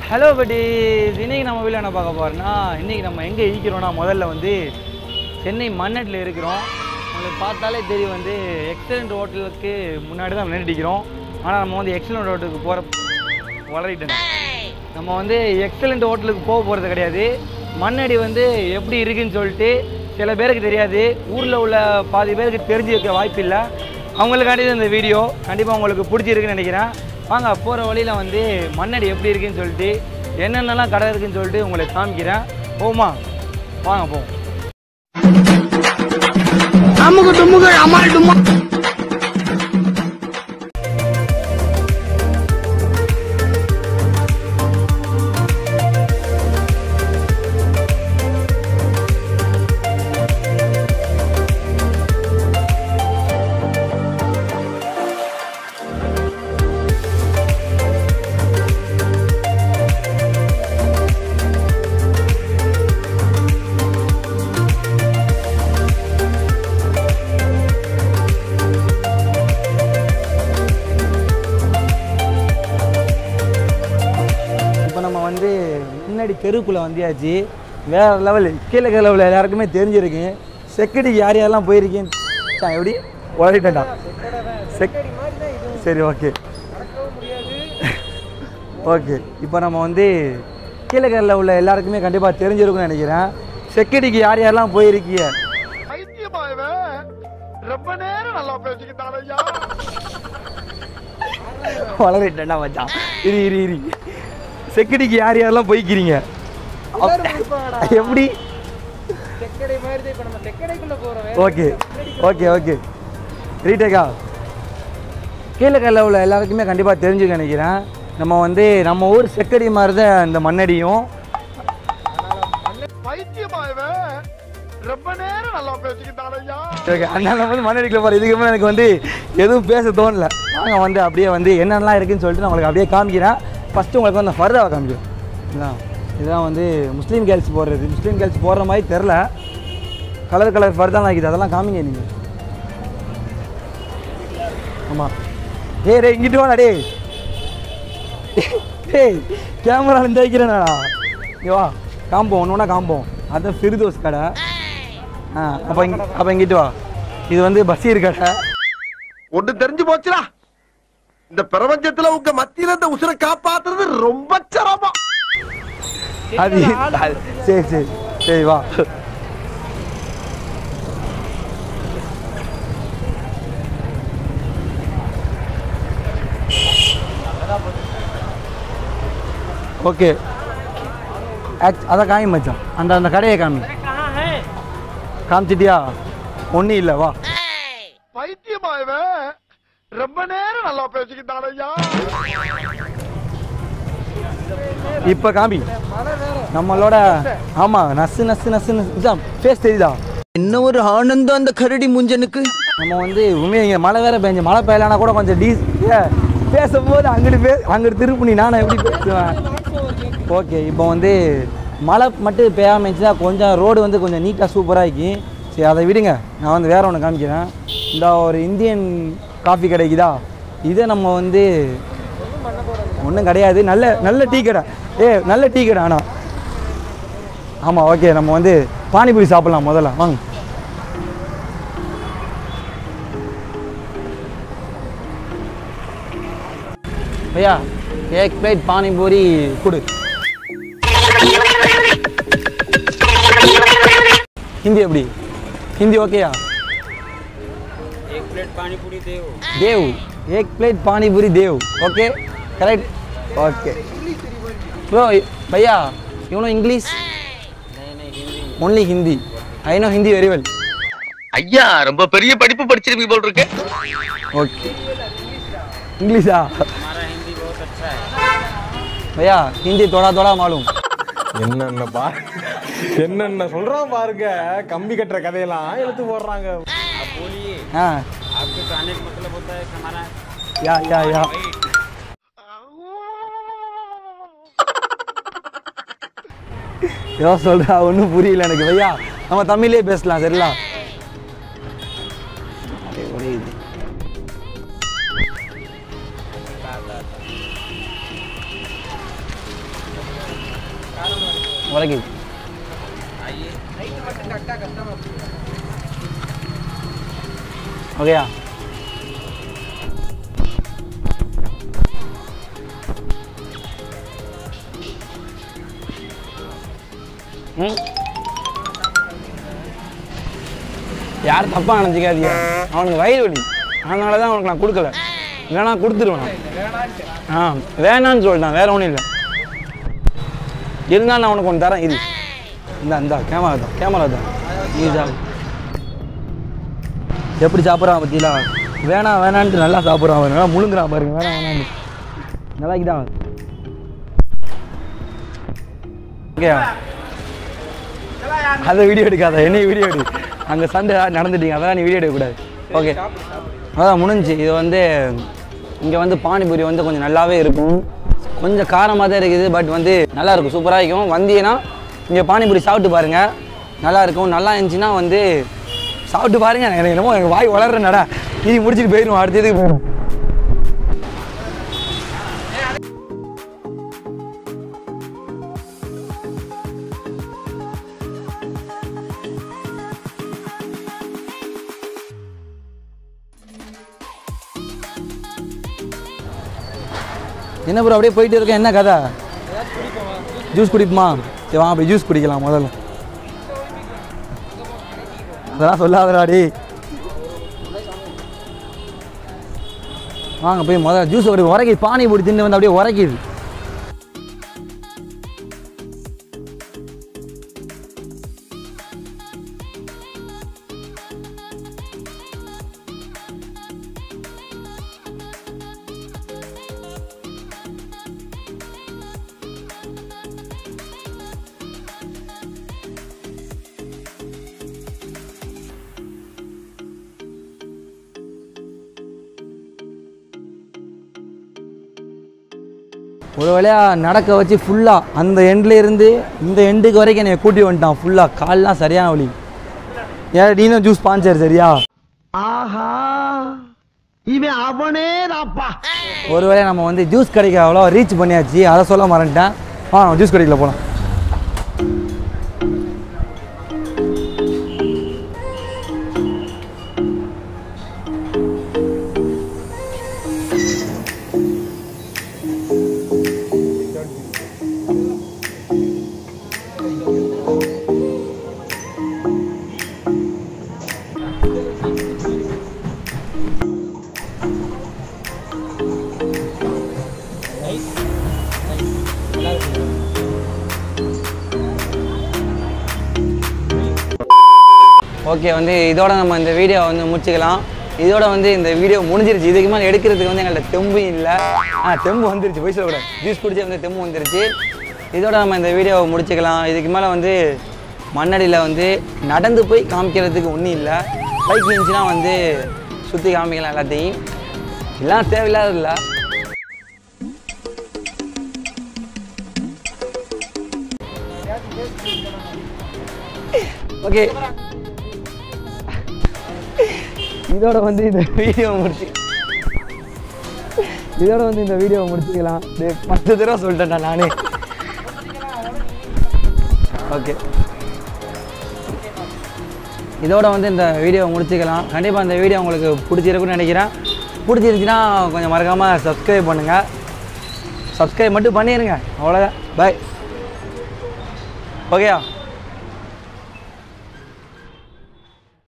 Hello பட்டி இன்னைக்கு நம்ம வீட்டில் என்ன பார்க்க போறோம்னா இன்னைக்கு நம்ம எங்கே இருக்கிறோம்னா முதல்ல வந்து சென்னை மன்னட்டில் இருக்கிறோம் உங்களுக்கு பார்த்தாலே தெரியும் வந்து எக்ஸலண்ட் ஹோட்டலுக்கு முன்னாடி தான் நின்றுடிக்கிறோம் ஆனால் நம்ம வந்து எக்ஸலண்ட் ஹோட்டலுக்கு போகிற வளரிட்டேன் நம்ம வந்து எக்ஸலண்ட் ஹோட்டலுக்கு போக போகிறது கிடையாது மண்ணடி வந்து எப்படி இருக்குன்னு சொல்லிட்டு சில பேருக்கு தெரியாது ஊரில் உள்ள பாதி பேருக்கு தெரிஞ்சு வைக்க வாய்ப்பு இல்லை அவங்களுக்காண்டி தான் இந்த வீடியோ கண்டிப்பாக உங்களுக்கு பிடிச்சிருக்குன்னு நினைக்கிறேன் வாங்க போகிற வழியில் வந்து மண்ணடி எப்படி இருக்குன்னு சொல்லிட்டு என்னென்னலாம் கடை இருக்குன்னு சொல்லிட்டு உங்களுக்கு காமிக்கிறேன் போமா வாங்க போவோம் அமுகு டுமுகு அமால் டுமா இப்போ நம்ம வந்து முன்னாடி தெருக்குள்ளே வந்தியாச்சு வேற லெவல் கீழே லெவலில் எல்லாருக்குமே தெரிஞ்சிருக்கு செக்யூரிட்டிக்கு யார் யாரெல்லாம் போயிருக்கீங்க சா, எப்படி உடலிட்டா செக் சரி ஓகே ஓகே இப்போ நம்ம வந்து கீழக்கரில் உள்ள எல்லாருக்குமே கண்டிப்பாக தெரிஞ்சிருக்கும்னு நினைக்கிறேன் செக்யூரிட்டிக்கு யார் யாரெல்லாம் போயிருக்கீங்க பைத்தியமா இவன் ரொம்ப நேரம் நல்லா பேசிக்கிட்டான் ஐயா வளரிட்டா மச்சான் இரு இரு இரு செக்யூரிட்டிக்கு யார் யாரெல்லாம் போய்க்கிறீங்க எப்படி தெக்கடை மாதிரி தான் இப்போ நம்ம தெக்கடைக்குள்ள போறோம் ஓகே ஓகே ஓகே ரீடேக்கா கீழக்கல்ல உள்ள எல்லாருக்குமே கண்டிப்பாக தெரிஞ்சுக்க நினைக்கிறேன் நம்ம வந்து நம்ம ஊர் செக்கடி மாதிரி தான் இந்த மண்ணடியும் பைத்தியமா இவன் ரொம்ப நேரம் நல்லா பேசிக்கிட்டான் ஐயா ஓகே அதனால வந்து மண்ணடிக்கல போகிற இதுக்கு மேலே எனக்கு வந்து எதுவும் பேச தோணல நாங்கள் வந்து அப்படியே வந்து என்னென்னலாம் இருக்குன்னு சொல்லிட்டு நான் உங்களுக்கு அப்படியே காமிக்கிறேன் ஃபஸ்ட்டு உங்களுக்கு வந்து ஃபர்தாவை காமிக்கிறேன் இதுதான் இதுதான் வந்து முஸ்லீம் கேர்ள்ஸ் போடுறது முஸ்லீம் கேர்ள்ஸ் போடுற மாதிரி தெரில கலர் கலர் ஃபர்தாலாம் இருக்குது அதெல்லாம் காமிங்க நீங்கள் ஆமாம் டேய் டேய் இங்கிட்டு வாடா டேய் டேய் கேமரா இந்த வைக்கிறேன்டா இங்கே வா காம்போம் ஒன்று ஒன்றா காம்போம் அதுதான் ஃபிரிதோஸ் கடை ஆ அப்போ இங்க அப்போ இங்கிட்டு வா இது வந்து பஷீர் கடை ஒண்ணு தெரிஞ்சு போச்சுடா இந்த பிரபஞ்சத்துல உங்க மத்தியில இந்த உசுரை காப்பாத்துறது ரொம்ப சிரமம் அது அது- சரி சரி சரி வா ஓகே அதான் காமி மச்சான் அந்த அந்த கடையை காமி காமிச்சிட்டியா ஒன்றும் இல்லை வா பைத்தியமா இவன் ரொம்ப நேரம் நல்லா பேசிக்கிட்டான் ஐயா இப்போ காமி நம்மளோட ஆமாம் நசு நசு நசு நசு ஃபேஸ் தெரியுதா என்ன ஒரு ஆனந்தம் அந்த கரடி முஞ்சனுக்கு நம்ம வந்து உண்மையை இங்கே மழை வேற பெஞ்சு மழை பெய்யலனா கூட கொஞ்சம் டீ ஏ, பேசும்போது அங்கிட்டு பே அங்கிட்டு திருப்பி நானும் எப்படி பேசுவேன் ஓகே இப்போ வந்து மழை மட்டும் பெய்யாம இருந்துச்சுன்னா கொஞ்சம் ரோடு வந்து கொஞ்சம் நீட்டாக சூப்பராக இருக்கி சரி அதை விடுங்க நான் வந்து வேற ஒன்று காமிக்கிறேன் இந்த ஒரு இந்தியன் காஃபி கிடைக்குதா இதை நம்ம வந்து ஒன்றும் கிடையாது நல்ல நல்ல டீ கடை ஏ நல்ல டீ கடை ஆனால் ஆமாம் ஓகே நம்ம வந்து பானிபூரி சாப்பிட்லாம் முதல்ல வாங்க भैया एक प्लेट पानी पूरी कुड़ हिंदी எப்படி हिंदी ஓகேயா एक प्लेट पानी पूरी दे देव एक प्लेट पानी पूरी देव ओके करेक्ट ओके ब्रो भैया you know English only Hindi I know Hindi very well ஐயா ரொம்ப பெரிய படிப்பு படிச்சிருப்பீங்க போல் இருக்கு ओके इंग्लिशा हमारा हिंदी बहुत अच्छा है भैया हिंदी थोड़ा थोड़ा मालूम என்னென்ன பா என்னென்ன சொல்றான் பாருங்க கம்பி கட்டுற கதையெல்லாம் எடுத்து போடுறாங்க आप बोलिए हाँ आपके कहने का मतलब होता है कि हमारा या या या ஏதோ சொல்றா ஒன்றும் புரியல எனக்கு பையா நம்ம தமிழ்லேயே பேசலாம் சரிங்களா அப்படியே உடையுது. உரைக்குது ஓகேயா ம் யாரும் தப்பாக நினச்சிக்காதீங்க அவனுக்கு வயிறு வலி அதனால தான் அவனுக்கு நான் கொடுக்கல வேணா கொடுத்துருவேன் நான். ஆ வேணான்னு சொல்லிட்டான் வேற ஒன்றும் இல்லை இருந்தாலும் நான் உனக்கு ஒன்று தரேன் இது இந்த இந்த கேமரா தான் கேமரா தான் ஈஸா எப்படி சாப்பிட்றான் பற்றிலா வேணாம் வேணான்ட்டு நல்லா சாப்பிட்றான் அவன் நல்லா முழுங்குறான் பாருங்க வேணாம் வேணான்னு நல்லா தான் அவன் ஓகே அதை வீடியோ எடுக்காத என்னைய வீடியோ எடு அங்கே சண்டை நடந்துட்டீங்க அதெல்லாம் நீ வீடியோ எடுக்கக்கூடாது ஓகே அதான் முடிஞ்சுச்சு இது வந்து இங்கே வந்து பானிபூரி வந்து கொஞ்சம் நல்லாவே இருக்கும் கொஞ்சம் காரமாக தான் இருக்குது பட் வந்து நல்லா இருக்கும் சூப்பராக இருக்கும் வந்தீங்கன்னா இங்கே பானிபூரி சாப்பிட்டு பாருங்கள் நல்லா இருக்கும் நல்லா இருந்துச்சுன்னா வந்து சாப்பிட்டு பாருங்க எனக்கு என்னமோ எனக்கு வாய் வளர்றேன்டா இது முடிச்சுட்டு போயிடும் அடுத்ததுக்கு போயிடும் என்ன ப்ரோ அப்படியே போயிட்டு இருக்கேன் என்ன கதை ஜூஸ் குடிப்போமா சரி வா அப்படி ஜூஸ் குடிக்கலாம் முதல்ல அதெல்லாம் சொல்லாதடாடி வாங்க போய் முதல்ல ஜூஸ் அப்படி உரைக்குது பானி பூரி தின்னு வந்து அப்படியே உரைக்குது ஒரு வழியா நடக்க வச்சு ஃபுல்லாக அந்த எண்ட்ல இருந்து இந்த எண்டுக்கு வரைக்கும் என்னை கூட்டி வந்துட்டான் ஃபுல்லாக கால்லாம் சரியான வலி ஏன் நீனும் ஜூஸ் பாஞ்சர் சரியா ஆஹா இவன் அவனே தாப்பா ஒரு வேளை நம்ம வந்து ஜூஸ் கடைக்கு அவ்வளோ ரீச் பண்ணியாச்சு அதை சொல்ல மறந்துட்டேன் ஆ நம்ம ஜூஸ் கடைக்கில் போகலாம் ஓகே வந்து இதோட நம்ம இந்த வீடியோ வந்து முடிச்சுக்கலாம் இதோட வந்து இந்த வீடியோ முடிஞ்சிருச்சு இதுக்கு மேலே எடுக்கிறதுக்கு வந்து எங்கள்கிட்ட தெம்பு இல்லை ஆ தெம்பு வந்துருச்சு போய் சொல்லக்கூடாது ஜூஸ் குடிச்சே வந்து தெம்பு வந்துருச்சு இதோட நம்ம இந்த வீடியோவை முடிச்சுக்கலாம் இதுக்கு மேலே வந்து மண்ணடியில் வந்து நடந்து போய் காமிக்கிறதுக்கு ஒன்றும் இல்லை பைக் இருந்துச்சுன்னா வந்து சுற்றி காமிக்கலாம் எல்லாத்தையும் எல்லாம் தேவையில்லாத இல்லை ஓகே இதோட வந்து இந்த வீடியோ முடிச்சு இதோட வந்து இந்த வீடியோவை முடிச்சுக்கலாம் டேய், பத்து தடவை சொல்லிட்டேன்டா நானே ஓகே இதோட வந்து இந்த வீடியோவை முடிச்சுக்கலாம் கண்டிப்பாக இந்த வீடியோ உங்களுக்கு பிடிச்சிருக்குன்னு நினைக்கிறேன் பிடிச்சிருந்துச்சின்னா கொஞ்சம் மறக்காமல் சப்ஸ்கிரைப் பண்ணுங்கள் சப்ஸ்கிரைப் மட்டும் பண்ணிடுங்க அவ்வளோதான் பாய் ஓகேயா